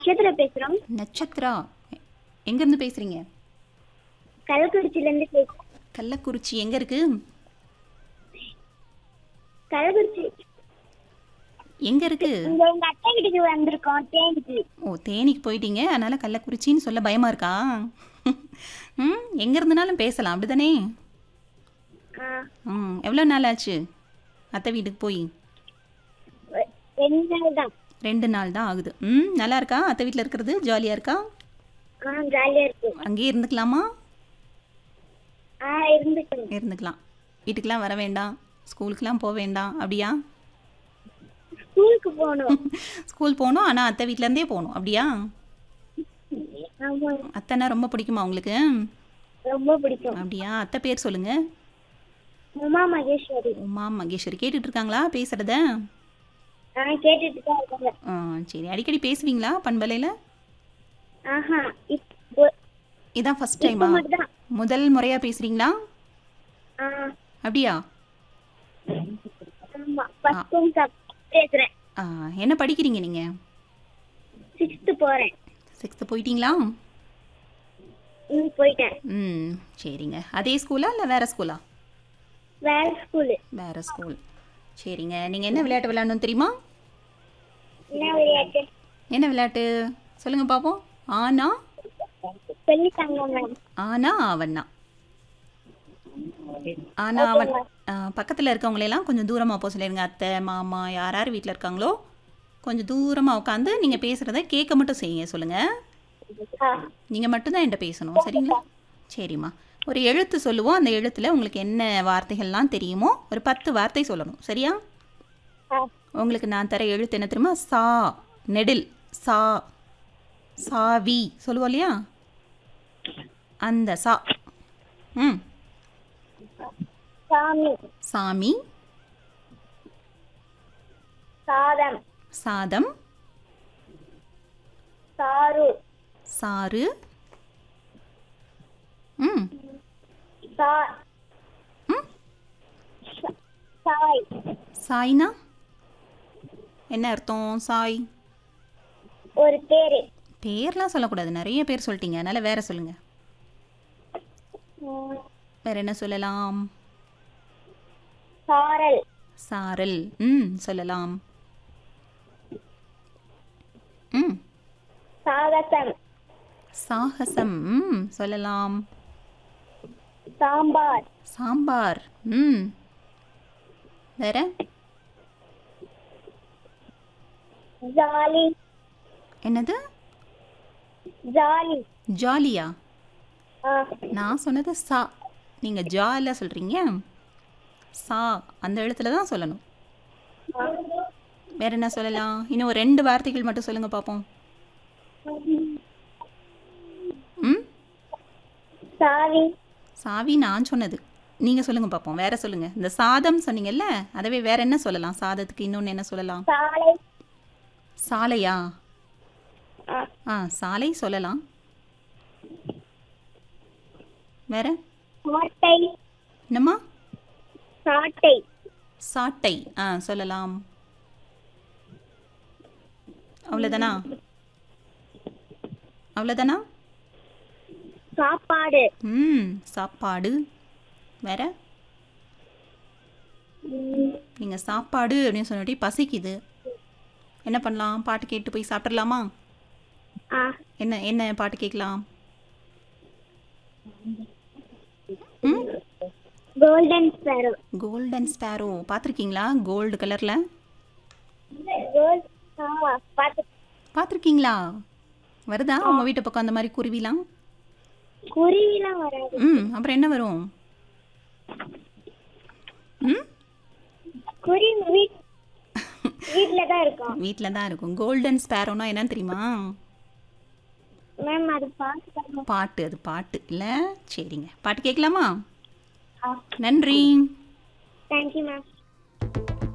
நட்சத்திரம் பேசுறோம் நட்சத்திரா எ- எங்கேருந்து பேசுகிறீங்க கள்ளக்குறிச்சியில இருந்து பேசுறோம் கள்ளக்குறிச்சி எங்கே இருக்கு கள்ளக்குறிச்சி எங்கே இருக்கு இங்க எங்க அத்தை வீட்டுக்கு வந்திருக்கோம் தேனிக்கு ஓ தேனிக்கு போயிட்டீங்க அதனால் கள்ளக்குறிச்சின்னு சொல்ல பயமாக இருக்கா ம் எங்கே இருந்தனாலும் பேசலாம் அப்படிதானே ஆ, ம் எவ்வளோ நாள் ஆச்சு அத்தை வீட்டுக்கு போய் ரெ- ரெண்டு நாள் தான் ரெண்டு நாள் தான் ஆகுது ம் நல்லா இருக்கா அத்தை வீட்டில் இருக்கிறது ஜாலியாக இருக்கா ஆ ஜாலியா இருக்கு அங்கேயே இருந்துக்கலாமா ஆ இருந்துக்கணும் இருந்துக்கலாம் வீட்டுக்கெலாம் வர வேண்டாம் ஸ்கூலுக்கெலாம் போக வேண்டாம் அப்படியா ஸ்கூலுக்கு போகணும் ஸ்கூல் போகணும் ஆனால் அத்தை வீட்டிலேருந்தே போகணும் அப்படியா ஆமா அத்தைனா ரொம்ப பிடிக்குமா உங்களுக்கு ரொம்ப பிடிக்கும் அப்படியா அத்தை பேர் சொல்லுங்கள் உமா மகேஸ்வரி உமா மகேஸ்வரி கேட்டுட்டு இருக்காங்களா பேசுகிறத ஆ கேட்டுட்டு தான் இருக்காங்க ஆ சரி அடிக்கடி பேசுவீங்களா பண்பலையில் ஆஹா இப்போ இதான் ஃபஸ்ட் இப்போ டைமா மட்டும்தான் முதல் முறையாக பேசுகிறீங்களா ஆ அப்படியா ஆமா ஃபர்ஸ்ட் டைம் பேசுறேன் ஆ, என்ன படிக்கிறீங்க நீங்கள் சிக்ஸ்த்து போறேன் சிக்ஸ்த்து போயிட்டீங்களா ம் போயிட்டேன் ம் சரிங்க அதே ஸ்கூலா இல்லை வேறு ஸ்கூலா வேற ஸ்கூலு வேறு ஸ்கூல் சரிங்க நீங்கள் என்ன விளையாட்டு விளையாடணும் தெரியுமா என்ன விளையாட்டு என்ன விளையாட்டு சொல்லுங்கள் பார்ப்போம் ஆனா சொல்லித்தாங்க மேம் ஆனா அவன்னா ஆனா அவன் பக்கத்தில் இருக்கவங்களெல்லாம் கொஞ்சம் தூரமாக போக சொல்லிடுங்க அத்தை மாமா யார் யார் வீட்டில் இருக்காங்களோ கொஞ்சம் தூரமாக உட்காந்து நீங்கள் பேசுகிறத கேட்க மட்டும் செய்யுங்க சொல்லுங்கள் ஆ நீங்கள் மட்டும்தான் என்கிட்ட பேசணும் சரிங்களா சரிம்மா ஒரு எழுத்து சொல்லுவோம் அந்த எழுத்தில் உங்களுக்கு என்ன வார்த்தைகள்லாம் தெரியுமோ ஒரு பத்து வார்த்தை சொல்லணும் சரியா ஆ உங்களுக்கு நான் தர எழுத்து என்ன தெரியுமா சா நெடில் சா சாவி சொல்லுவோம் இல்லையா அந்த சா ம் சாமி சாமி சாதம் சாதம் சாரு சாறு ம் சா ம் ச- சாய் சாய்னா என்ன அர்த்தம் சாய் ஒரு பேரு பேர்லாம் சொல்லக்கூடாது நிறைய பேர் சொல்லிட்டீங்க அதனால் வேற சொல்லுங்கள் ம், வேற என்ன சொல்லலாம் சாரல் சாரல் ம் சொல்லலாம் ம் சாகசம் சாகசம் ம் சொல்லலாம் சாம்பார் சாம்பார் ம் வேற ஜாலி என்னது ஜாலி ஜாலியா ஆ நான் சொன்னது சா நீங்கள் ஜாலியாக சொல்கிறீங்க சா அந்த எழுத்துல தான் சொல்லணும் ஆ. வேற என்ன சொல்லலாம் இன்னும் ஒரு ரெண்டு வார்த்தைகள் மட்டும் சொல்லுங்கள் பார்ப்போம் ம் சாவி சாவி நான் சொன்னது நீங்கள் சொல்லுங்கள் பார்ப்போம் வேற சொல்லுங்கள் இந்த சாதம் சொன்னீங்கல்ல அதவே வேற என்ன சொல்லலாம் சாதத்துக்கு இன்னொன்று என்ன சொல்லலாம் சாலை சாலையா ஆ ஆ சாலை சொல்லலாம் வேற சாட்டை என்னம்மா சாட்டை சாட்டை ஆ சொல்லலாம் அவ்வளோதானா அவ்வளோதானா சாப்பாடு ம் சாப்பாடு வேற ம், நீங்கள் சாப்பாடு அப்படின்னு சொன்னி பசிக்குது என்ன பண்ணலாம் பாட்டு கேட்டு போய் சாப்பிட்றலாமா ஆ என்ன என்ன பாட்டு கேட்கலாம் ம் கோல்டன் ஸ்பேரோ கோல்டன் ஸ்பேரோ பார்த்துருக்கீங்களா கோல்டு கலரில் கோல் ஆ பார்த்து பார்த்துருக்கீங்களா வருதா உங்கள் வீட்டு பக்கம் அந்த மாதிரி குருவிலாம் குருவிலாம் வராது ம் அப்புறம் என்ன வரும் ம் குருவி வீட் வீட்டில் தான் இருக்கும் வீட்டில் தான் இருக்கும் கோல்டன் ஸ்பேரோனா என்னன்னு தெரியுமா மேம் அது பார்த்து பாட்டு அது பாட்டு இல்லை சரிங்க பாட்டு கேட்கலாமா ஆ நன்றி தேங்க்யூ மேம்